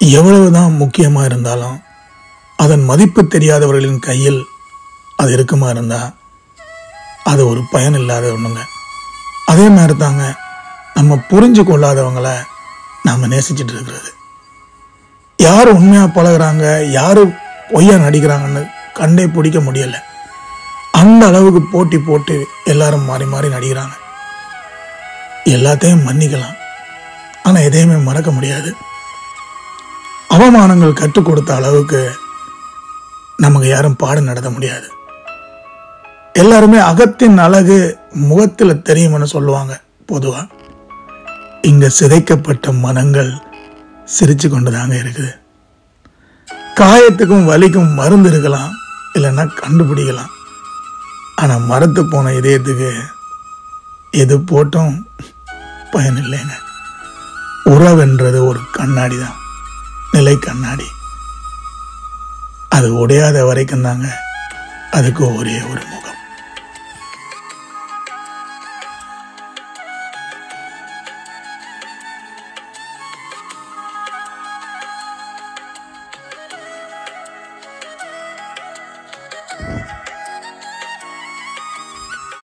எவ்வளவுதான் முக்கியமா இருந்தாலும் அதன் மதிப்பு தெரியாதவர்களின் கையில் அது இருக்குமா இருந்தா அது ஒரு பயன் இல்லாத ஒண்ணுங்க அதே மாதிரி தாங்க நம்ம புரிஞ்சு கொள்ளாதவங்கள நாம நேசிச்சிட்டு இருக்கிறது யார் உண்மையா பழகுறாங்க யாரு பொய்யா நடிக்கிறாங்கன்னு கண்டே பிடிக்க முடியல அந்த அளவுக்கு போட்டி போட்டு எல்லாரும் மாறி மாறி நடிக்கிறாங்க எல்லாத்தையும் மன்னிக்கலாம் ஆனா எதையுமே மறக்க முடியாது அவமானங்கள் கற்றுக் கொடுத்த அளவுக்கு நமக்கு யாரும் பாடம் நடத்த முடியாது எல்லாருமே அகத்தின் அழகு முகத்துல தெரியும்னு சொல்லுவாங்க பொதுவா இங்க சிதைக்கப்பட்ட மனங்கள் சிரிச்சு கொண்டுதாங்க இருக்குது காயத்துக்கும் வலிக்கும் மருந்து இருக்கலாம் இல்லைன்னா கண்டுபிடிக்கலாம் ஆனா மரத்து போன இதயத்துக்கு எது போட்டும் பயன் இல்லைங்க உறவுன்றது ஒரு கண்ணாடி தான் நிலை கண்ணாடி அது உடையாத வரைக்கும் தாங்க அதுக்கு ஒரே ஒரு முகம்